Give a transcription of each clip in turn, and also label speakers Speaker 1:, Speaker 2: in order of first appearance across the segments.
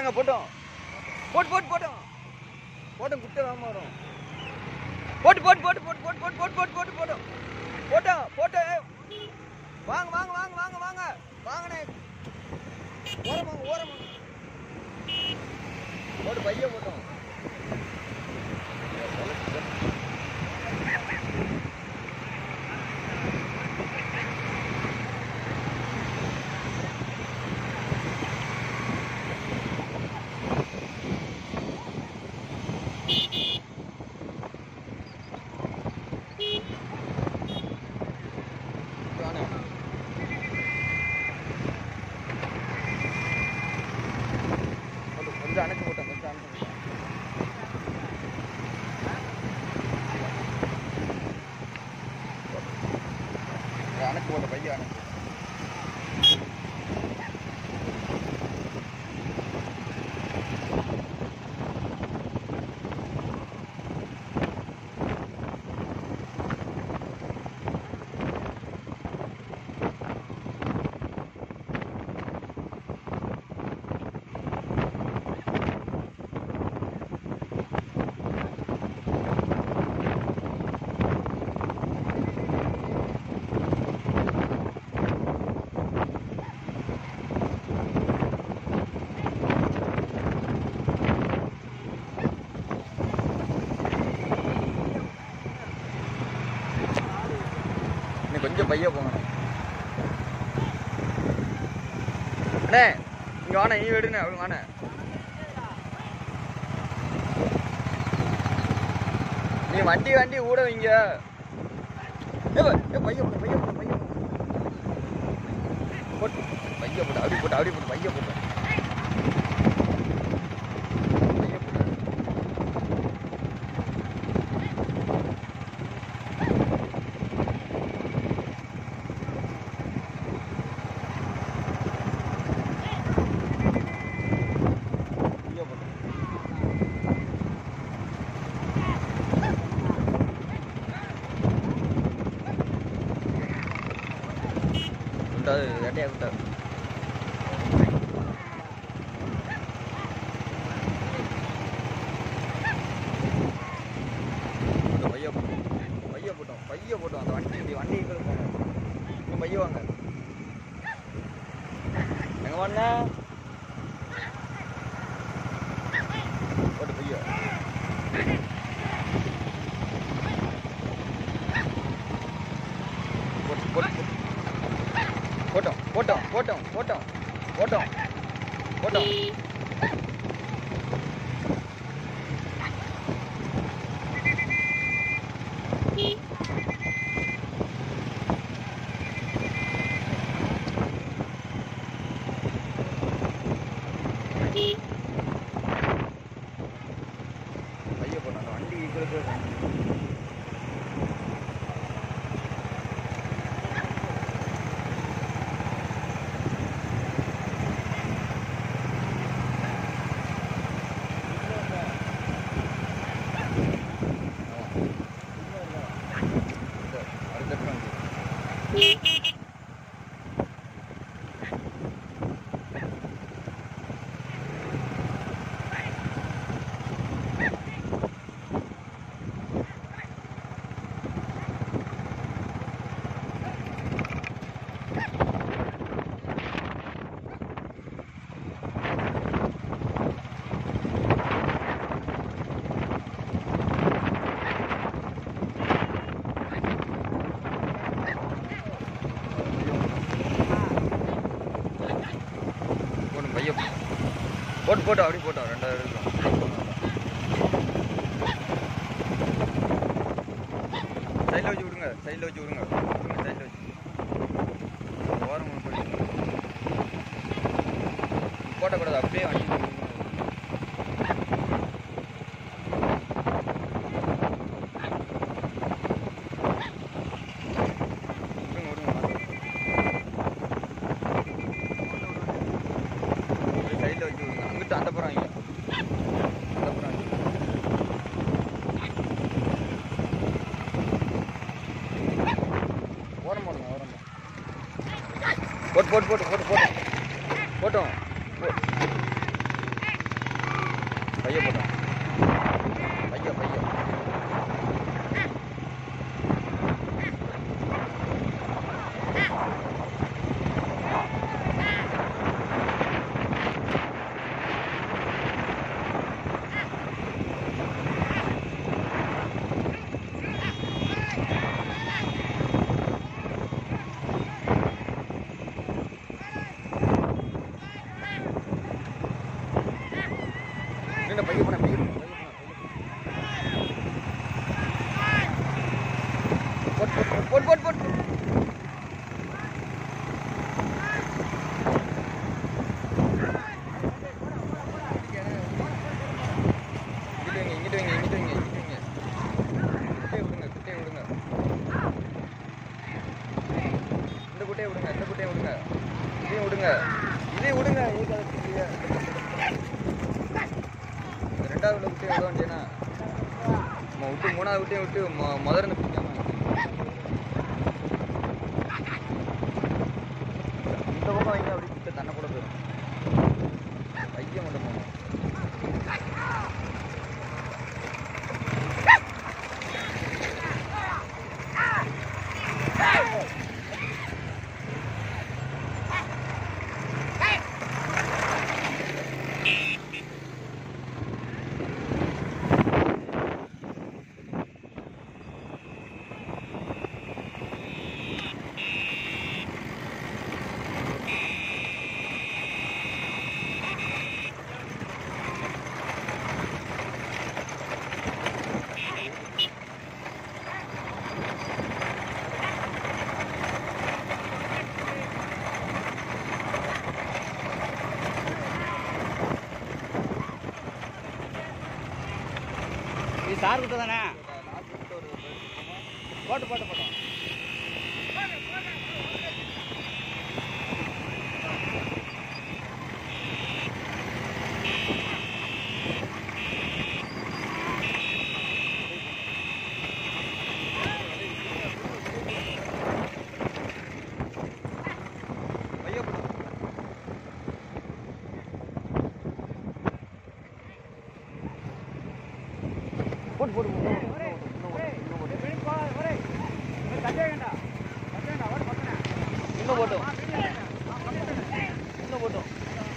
Speaker 1: போட்டுங்க போட்டோம் போட்டு போட்டு போட்டோம் போட்டோம் குட்டை வேகமாக வரும் போட்டு போட்டு போட்டு போட்டு போட்டு போட்டு போட்டு போட்டு போட்டு போட்டோம் போட்டோம் போட்டு வாங்க வாங்க வாங்க வாங்க வாங்க வாங்கண்ணே ஓரம் வாங்க ஓரம் வாங்க போட்டு பைய போட்டோம் வாண்ணே. போட்டு கொஞ்சம் அணைச்சு போட்டேன் கொஞ்சம் அணைச்சு போட்டேன் அணைச்சு போட்ட பையன் அணைச்சு இன்னும் கொஞ்சம் பைய போங்க அண்ணே இங்க வாண்ணே நீ எடுண்ணே அவங்க வாண்ணே நீ வண்டி வண்டி ஊட வைங்க ஏ ப- ஏ, பைய போட்டு பைய போட்டு பைய போட்டு போட்டு பைய போட்டு அப்படி போட்டு அப்படி போட்டு பைய போட்டு பைய போட்டு பைய போட்டு விட்டாது வேட்டையா விட்டாது இந்த பைய போட்டோம் பைய போட்டோம் பைய போட்டோம் அந்த வண்டி இப்படி வண்டி கூட போங்க இங்க பைய வாங்க எங்க வாண்ண போட்டு பைய போட்டு போட்டு போட்டோம் போட்டோம் போட்டோம் போட்டோம் போட்டோம் போட்டோம் பைய போட்டோம் அந்த வண்டி இருக்கிறது போட்டு பைய போட்டு போட்டு அப்படி போட்டோம் ரெண்டாவது இருக்கும் சைடில் வச்சு விடுங்க சைடில் வச்சு விடுங்க விடுங்க சைடில் வச்சு ஓரம் ஒன்று போட்டு போட்டக்கூடாது அப்படியே வண்டி விடுங்க விடுங்க சைடில் வச்சு விடுங்க அங்கிட்டு அந்த புறம் வைங்க அந்த புறம் வைங்க ஓரம் போடுங்க ஓரம் போட்டு போட்டு போட்டு போட்டு போட்டு போட்டோம் போ- பைய போட்டோம் பைய பைய என்ன பைய போன பைய போன போட் போட் போட் போட் போட் இங்கிட்டு வைங்க இங்கிட்டு வைங்க இங்கிட்டு வைங்க இங்கிட்டு வைங்க குட்டையை விடுங்க குட்டையை விடுங்க இந்த குட்டையை விடுங்க இந்த குட்டையை விடுங்க இதையும் விடுங்க இதையும் விடுங்க ஏக்கு அதை பிடிக்கலையா? இந்த ரெண்டாவது உள்ள குட்டையை விட வேண்டியனா நம்ம விட்டு மூணாவது குட்டையை விட்டு மொ- முதல்ல இருந்து பிடிக்காம இந்த பக்கம் வைங்க அப்படி குட்டை தன்னை கூட போயிடும் கையை மட்டும் போகணும்
Speaker 2: இது சார் கிட்ட தானே
Speaker 1: லாஸ்ட் கிட்ட ஒரு
Speaker 2: போட்டு போட்டு போட்டோம்
Speaker 1: பைய போடு போட்டு போட்டு போட்டு இன்னும் போட்டோம் இன்னும் போட்டோம்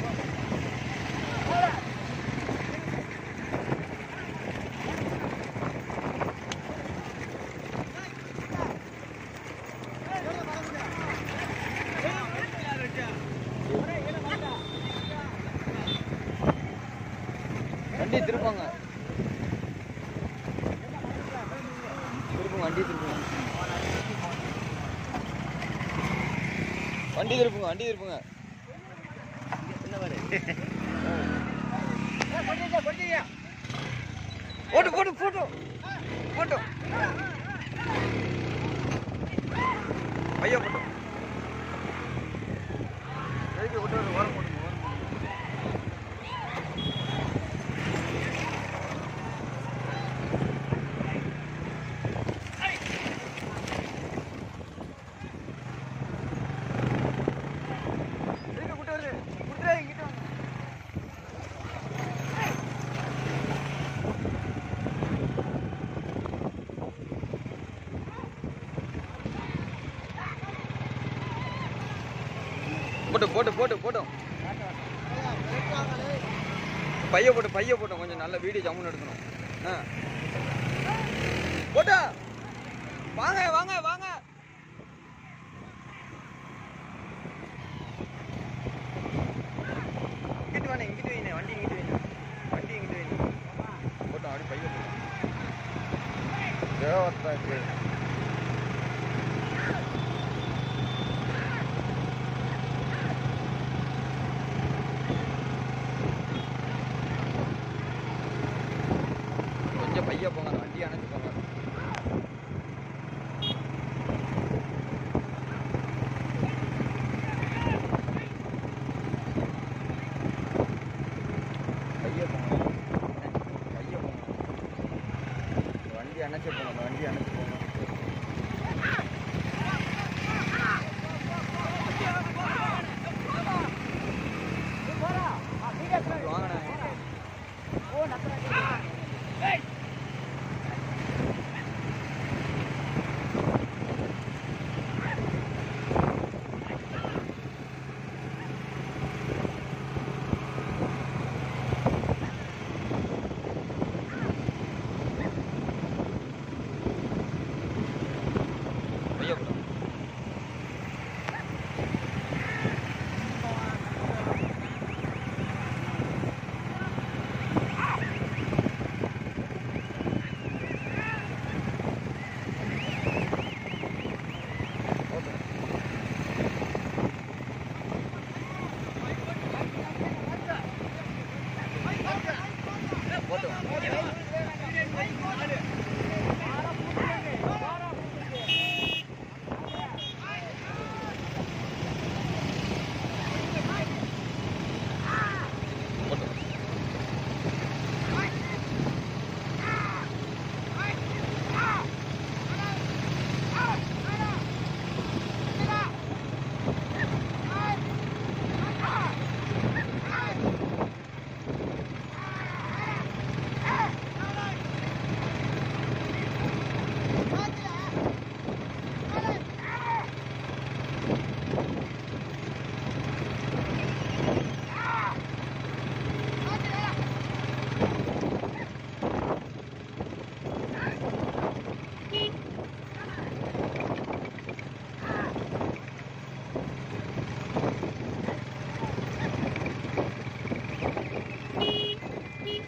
Speaker 1: வண்டி திருப்பாங்க திருப்புங்க வண்டி திருப்புங்க வண்டி திருப்புங்க வண்டி திருப்புங்க போட்டு போட்டு போட்டு போட்டு ஐயா போட்டு எதுக்கு விட்டு ஒரு ஓரம் போட்டுங்க ஓரம் போட்டுங்க. எதுக்கு விட்டு வருது விட்டுறா இங்கிட்ட வாங்க போட்டு போட்டு போட்டு போட்டோம் பைய போட்டு பைய போட்டோம் கொஞ்சம் நல்ல வீடியோ ஜம்முன்னு எடுக்கணும் ஆ போட்டா வாங்க வாங்க வாங்க இங்கிட்டு வானே இங்கிட்டு வைனே வண்டி இங்கிட்டு வைனே வண்டி இங்கிட்டு வைனே போட்டோம் அப்படி பைய போட்டோம் தேவத்தா இருக்கு கொஞ்சம் பைய போங்க அந்த வண்டி அணைச்சு போங்க பைய போங்க பைய போங்க இந்த வண்டி அணைச்சு போங்க அந்த வண்டி அணைச்சு போங்க கொஞ்சம் வாங்கண்ணே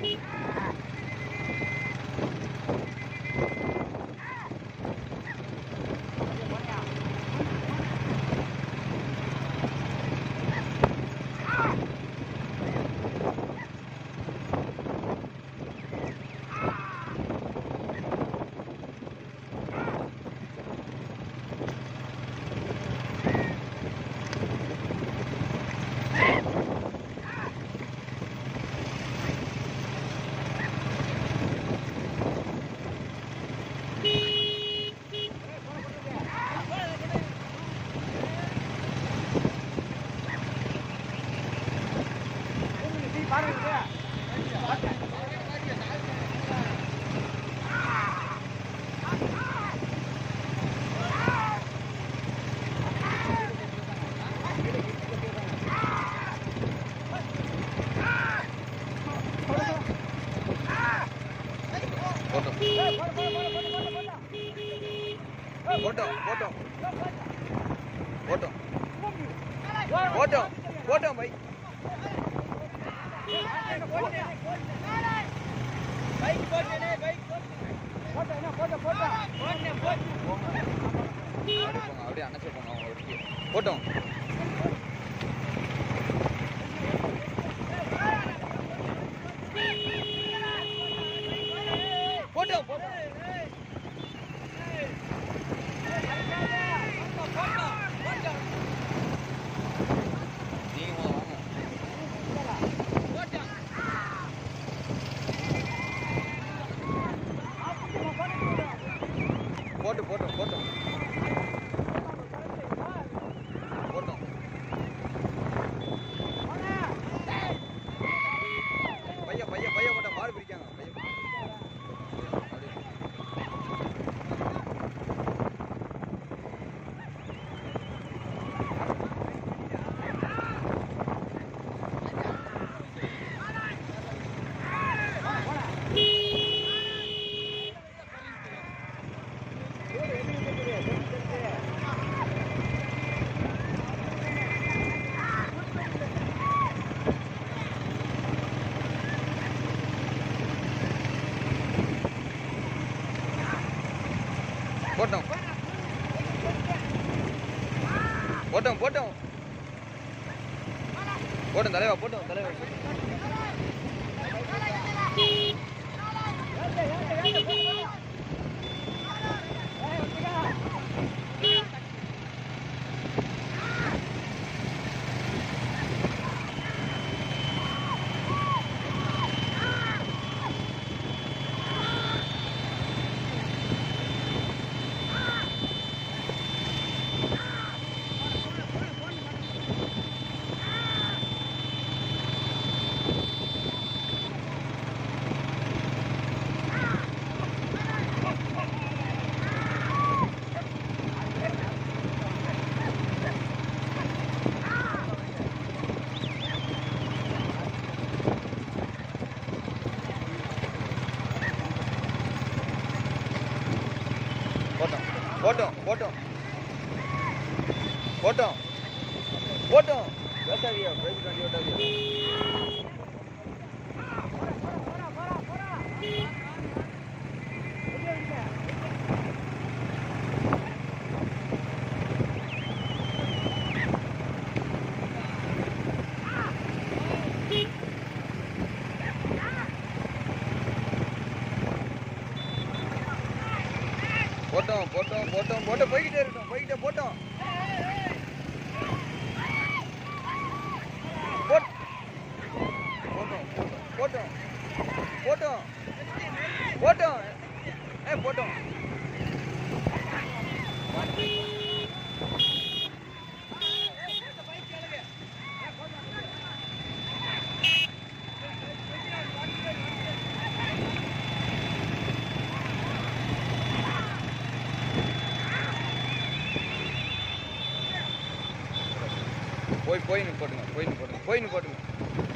Speaker 1: போட்டோம் போட்டோம் போட்டோம் போட்டோம் போட்டோம் போட்டோம் பை அப்படியே போங்க, அப்படியே அணைச்சு போங்க அவங்க ஒட்டிக்கு. போட்டோம் போட்டோம் போட்டோம் நீங்க முதல்ல வாங்க போட்டு போட்டோம் போட்டோம் போட்டோம் பைய பைய பைய போட்ட மாடு பிடிக்காங்க பைய அப்படியே. போட்டோம் போட்டோம் போட்டோம் போட்டோம் தலைவா போட்டோம் தலைவா போட்டோம் போட்டோம் போட்டோம் போட்டோம் போட்டோம் ஓட்டாதியா பிரைவேட் வண்டி ஓட்டாதியா போட்டோம் போட்டோம் போட்டோம் போட்டோம் போய்கிட்டே இருக்கட்டும் போய்கிட்டே போட்டோம் போட் போட்டோம் போட்டோம் போட்டோம் போட்டோம் ஏ போட்டோம் போய் போய் போட்டுங்க போய் போட்டுங்க போய் போட்டுங்க